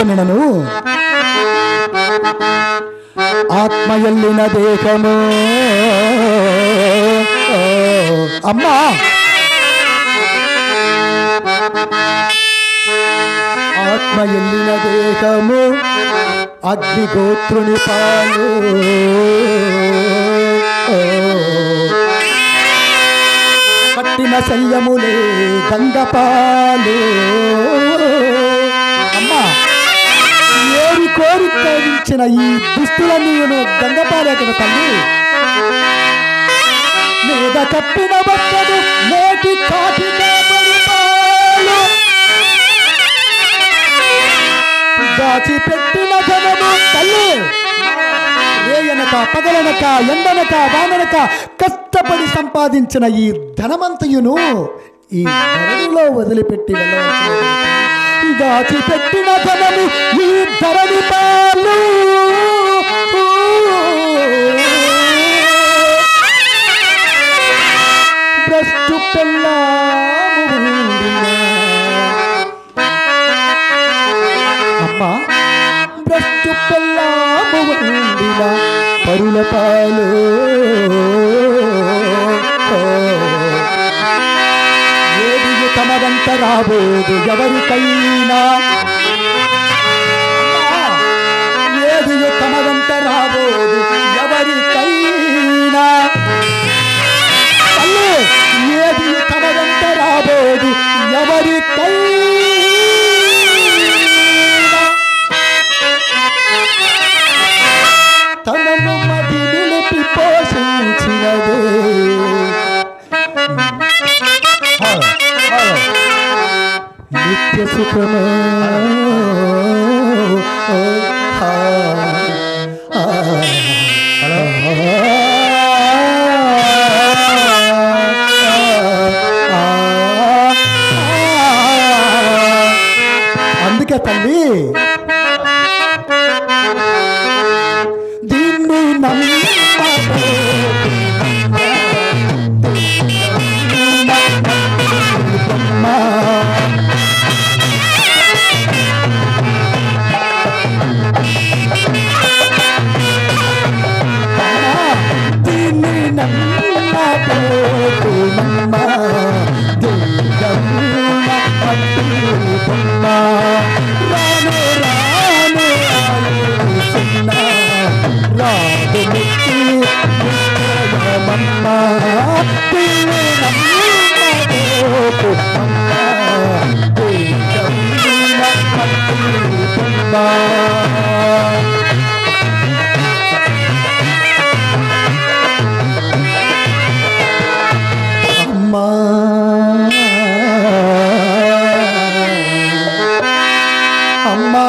ఏమనను ఆత్మ ఎల్లిన దేహము అమ్మా ఆత్మ ఎల్లిన దేహము అగ్నిగోత్రుని పాలు కట్టిన శల్యములే గంగపాలు అమ్మా ఏరి కోరి తోగించిన ఈ దుస్తులన్నీయును గంగపాలే కదా తల్లి మీద కప్పిన బట్టలు నేటి కాటిన పాలు దాచి పెట్టిన ధనము తల్లి రేయనక పగలనక ఎండనక వాననక కష్టపడి సంపాదించిన ఈ ధనమంతయును ఈ ధరణిలో వదిలిపెట్టి వెళ్ళవలసిన దాచి పెట్టిన ధనము ఈ ధరణి పాలు భ్రష్టు పెళ్ళాము ఉండినా. అమ్మా భ్రష్టు పెళ్ళాము ఉండిన పరుల పాలు ఏది తమదంత రాబోదు ఎవరికైనా అమ్మా, ఏది తమదంత రాబోదు ఎవరికైనా తల్లి ఏది తమదంత రాబోదు ఎవరికైనా తనను మది నిలిపి పోషించినదే నిత్య సుఖము అందుకే తల్లి దీన్ని నమ్మ దీన్ని నమ్మబోతునమ్మ దిగమ్మ పట్టుకుమ్మ రాను రాను ఆయుసున్న రాదు ముక్తి నిశ్చయమమ్మ దీన్ని నమ్మబోతునమ్మ దిగమ్మ పట్టుకుమ్మ అమ్మా అమ్మా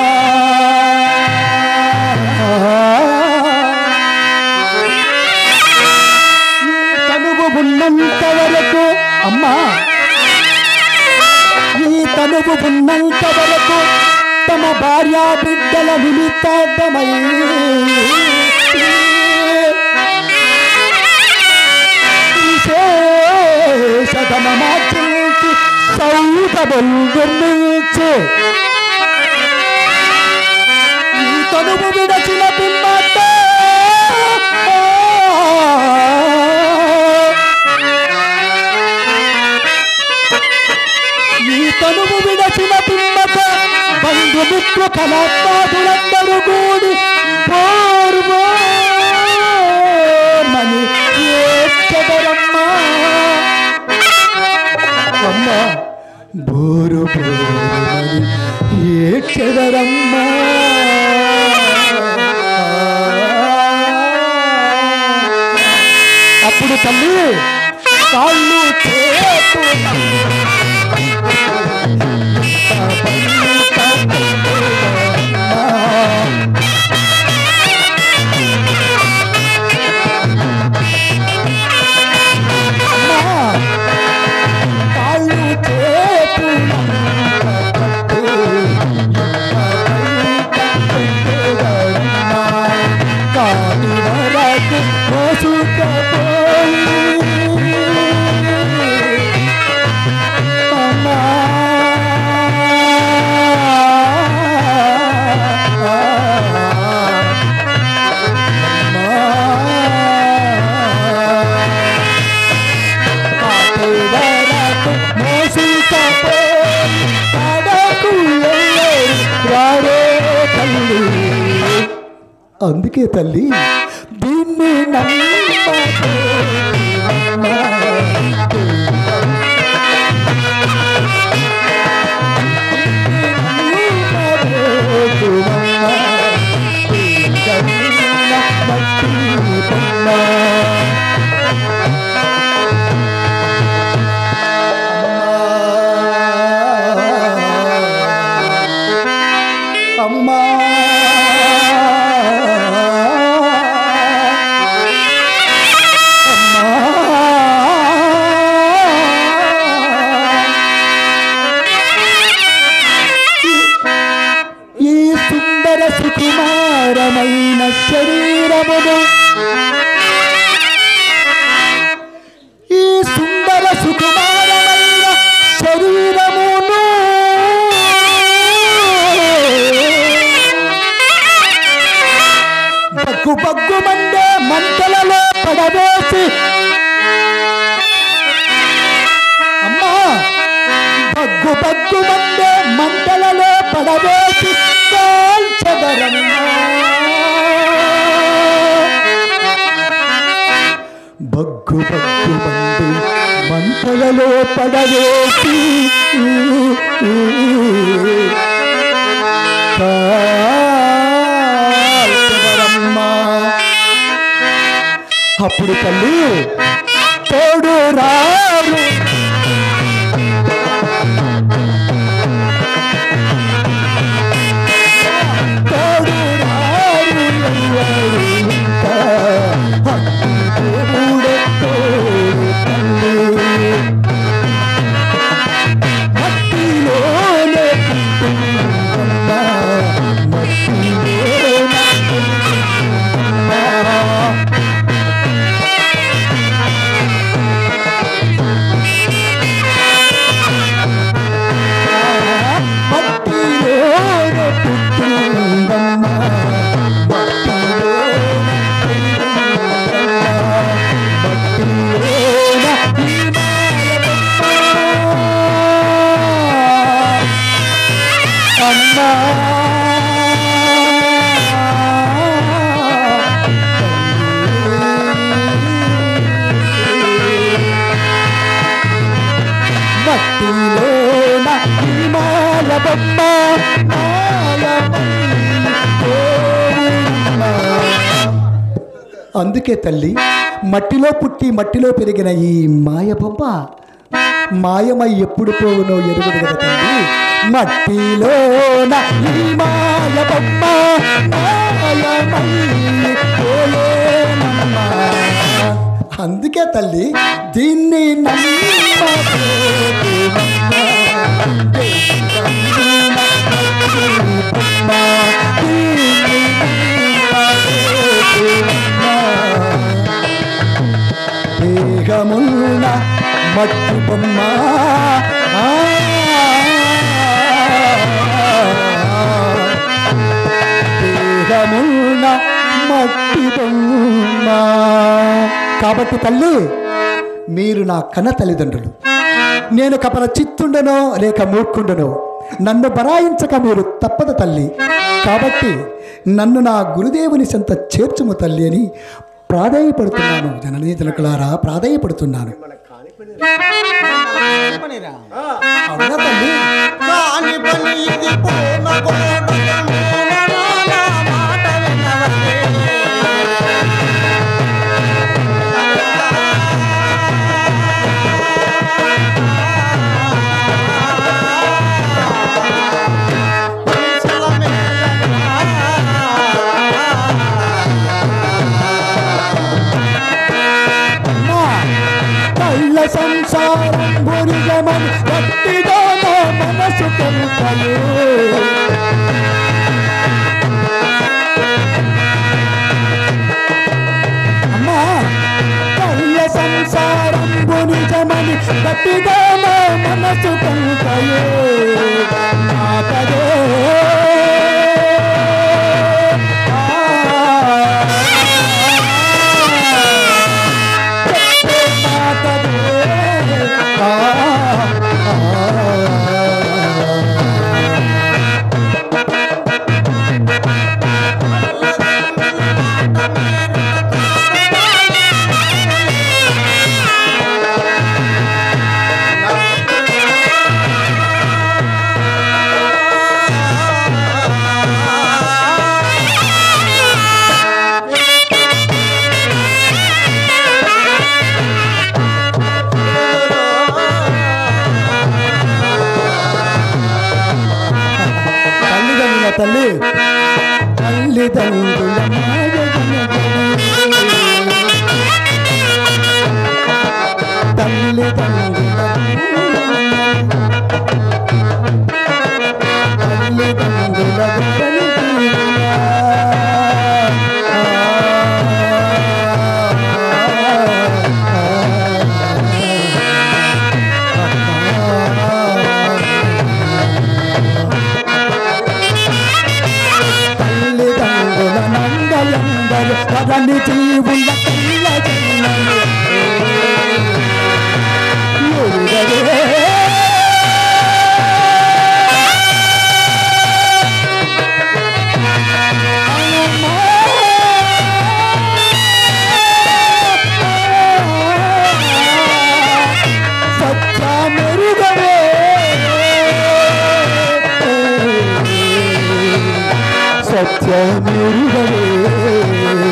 ఈ తనువు ఉన్నంత వరకు అమ్మా ఈ తనువు ఉన్నంత వరకు తమ భార్యా బిడ్డల నిమిత్తమై విశేషధనమార్జించి సౌదబొల్గొన్నించు ఈ తనువు విడచిన పిమ్మట ఈ తనువు విడచిన పిమ్మట బంధుమిత్ర కళాత్మాదులందరూ కూడి మని ఏడ్చెదరమ్మా అమ్మ బోరు బోరుమని ఏడ్చెదరమ్మా అప్పుడు తల్లి కాళ్ళు చేతులు మోసుకపోయి అందుకే తల్లి దీన్ని నమ్మకు అమ్మా. నమ్మకు అమ్మా. దీన్ని మట్టి బొమ్మ. అమ్మా ఈ సుందర సుకుమారమైన శరీరమును ఈ సుందర సుకుమారమైన శరీరమును బగ్గు బగ్గు మండే మంటలలో పడవేసి అమ్మా బగ్గు బగ్గు మండే మంటలలో పడవేసి కాల్చదరమ్మా బగ్గు బగ్గు మండి మంటలలో పడవేసి కాల్చదరమ్మా అప్పుడు తల్లి తోడు రారు తోడు రారు ఎవ్వరు ఇంకా. దేవుడే తోడు తల్లి. మట్టిలోనే పుట్టిందమ్మా, మట్టిలోనే పుట్టిందమ్మా. మట్టిలోనే పుట్టిందమ్మా, మట్టిలోనే పుట్టిందమ్మా, మట్టిలోనే హిమాలయమ్మా. అమ్మా మట్టిలోన హిమాల బొమ్మ అందుకే తల్లి మట్టిలో పుట్టి మట్టిలో పెరిగిన ఈ మాయ బొమ్మ మాయమై ఎప్పుడు పోవునో ఎరుగుదు కదా తల్లి మట్టిలోన ఈ మాయ బొమ్మ మాయమై పోయేనమ్మా. అందుకే తల్లి దీన్ని దేహమున్న మట్టి బొమ్మ ఆ. దేహమున్న మట్టి బొమ్మ కాబట్టి తల్లి మీరు నా కన్న తల్లిదండ్రులు నేను కపల చిత్తుండనో లేక మూర్ఖుండనో నన్ను బరాయించక మీరు తప్పదు తల్లి కాబట్టి నన్ను నా గురుదేవుని సంత చేర్చుము తల్లి అని ప్రాధాయపడుతున్నాను జననీ జనకులారా ప్రాధాయపడుతున్నాను పనిరా అవునా తల్లి కాని పని ఇది పూర్ణకోటము మూలనాల మాట వినవలే. అమ్మా, కళ్ళ సంసారం భురిగమని గట్టిగా నా మనసు తెలుపలు తల్లిదండ్రుల మాయ తల్లిదండ్రుల తల్లిదండ్రుల తల్లిదండ్రుల నందలందరూ పదని జీవుల కళ్ళ జన్మలు ఎరుగరే సత్యమెరుగరే సత్యమెరుగరే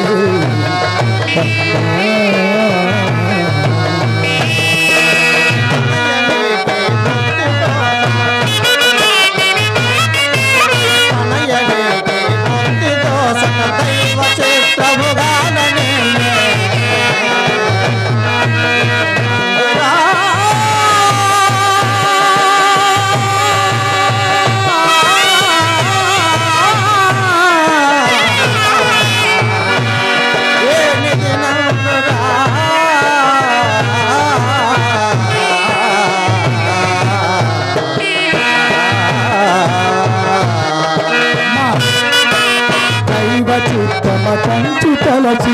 దైవ చిత్తమ కంచు తలచి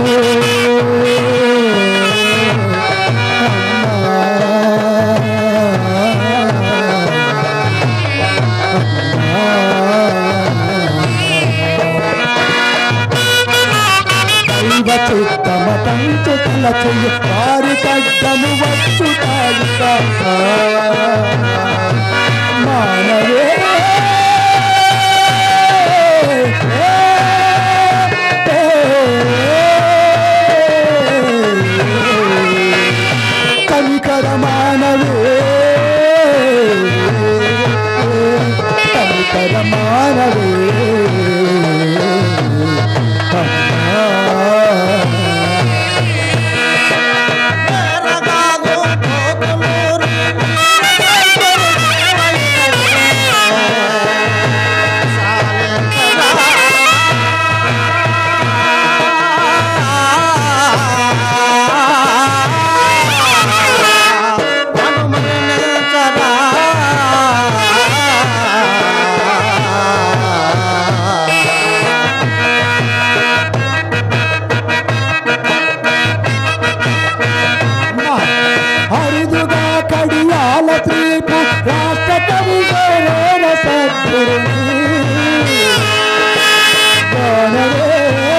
దైవ చిత్తమ కంచు తలచి వారి కడ్డము వచ్చు మానవే కనికర మానవే కనికర మానవే అరుదుగా కడియాల త్రీపు రాష్ట్ర కవి గౌరవ సద్గురుని గౌరవే.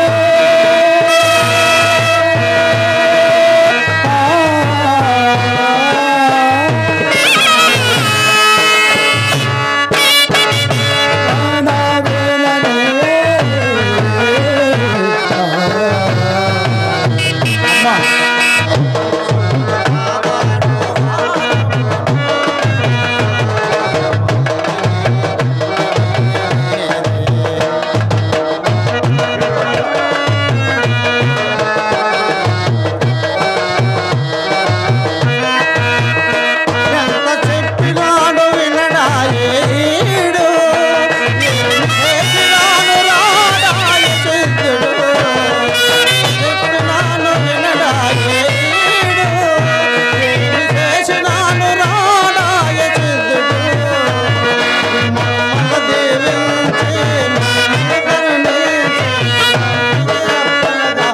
అమ్మా ఎంత చెప్పినాడు వినడాయేడు ఏమి చేసినాను రాడాయ సిద్ధుడు చెప్పినాను వినడాయేడు ఏమి చేసినాను రాడాయ సిద్ధుడు మమ్మ దీవించి మమ్మ కరుణించి అప్పలగా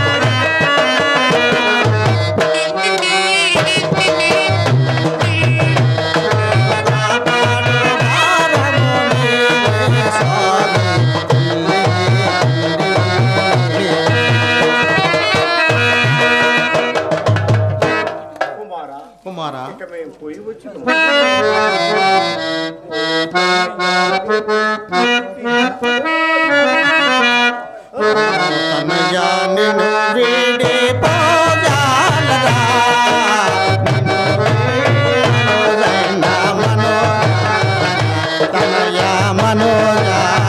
కుమారా తనయా నిన్ను వీడి పోజాలరా నిన్ను వీడి మనోజైన మనో తనయా మనోజా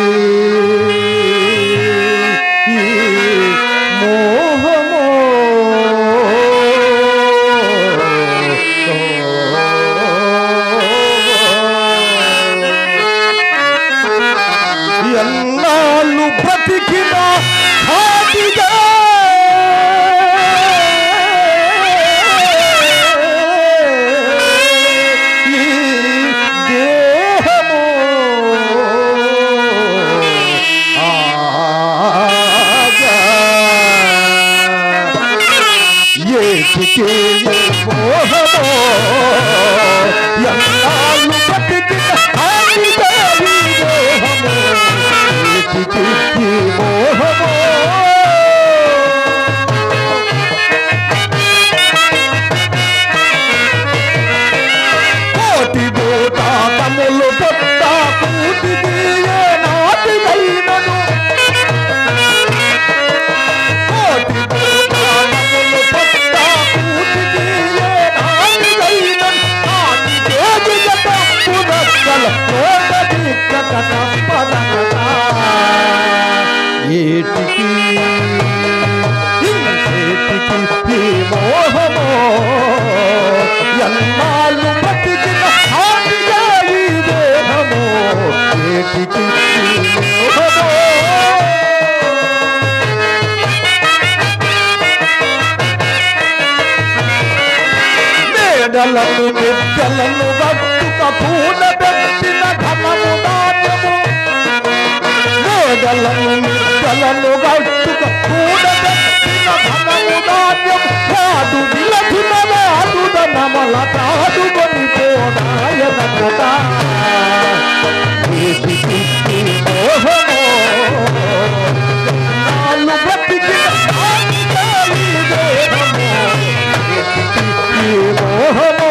మోహమో ఎన్నాళ్ళు బ్రతికిన హాటిగా ఈ దేహము ఆగా ఏటికి మోహమో ఎన్నాళ్ళు బతికిన ఆడిగా ఈ దేహము ఏటికి ఈ మోహమో కోటి భూతాతములు పొట్ట కూటికి ఏ నాటిదైనను కోటి భూతాతములు పొట్ట కూటికి ఏ నాటిదైనను నాటి తేజ తప్పుదక్కల కోట దిక్కట తప్పదనగా ఏటికి ఇంకేటికి ఈ మోహమో ఎన్నాళ్ళు బతికిన హానిగా ఈ దేహము ఏటికి ఈ మోహమో మేడలను నిద్దలను గట్టుక పూల పెట్టిన ఘనము నాట్యము మేడలను నిద్దలను గట్టుక పూల పెట్టిన ఘనము నాట్యము వాడు విలసిన వాడుద నమల తాడుకొని పోనాయన కొట ఏటికి ఈ మోహమో నాలు బ్రతికిన ఆనిగా ఈ దేహము ఏటికి ఈ మోహమో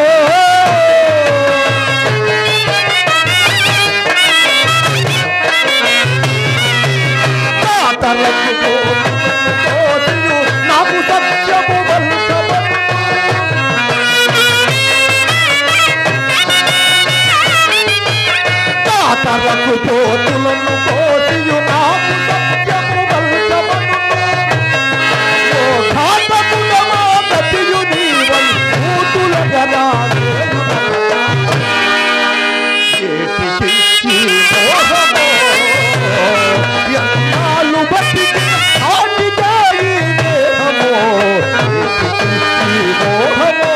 తాతలకు పోతియు నాకు సత్యము వంశము తాతలకు పోతులను పోతియు నాకు సత్యము వంశమను ఓ ఘాతకుడమా గతియు నీవై కూతుల గదా ఏటికి ఈ మోహమో ఎన్నాళ్ళు బతికిన ఆటిగా ఈ దేహమో ఏటికి ఈ మోహమో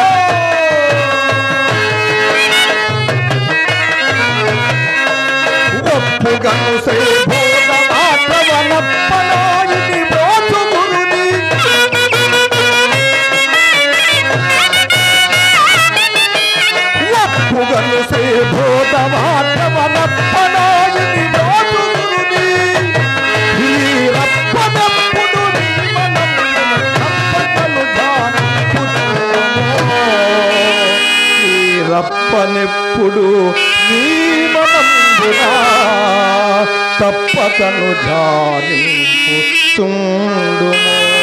ఒప్పుగను శ్రీభూత మాధవనప్పనాయుని మోచుగురుని ఒప్పుగను శ్రీభూత మాధవనప్పనాయుని మోచుగురుని వీరప్పనప్పుడు నీ మనమున తప్పకలు వీరప్పనెప్పుడు నీ మనంబున తప్పకను జానింపు తుండుమో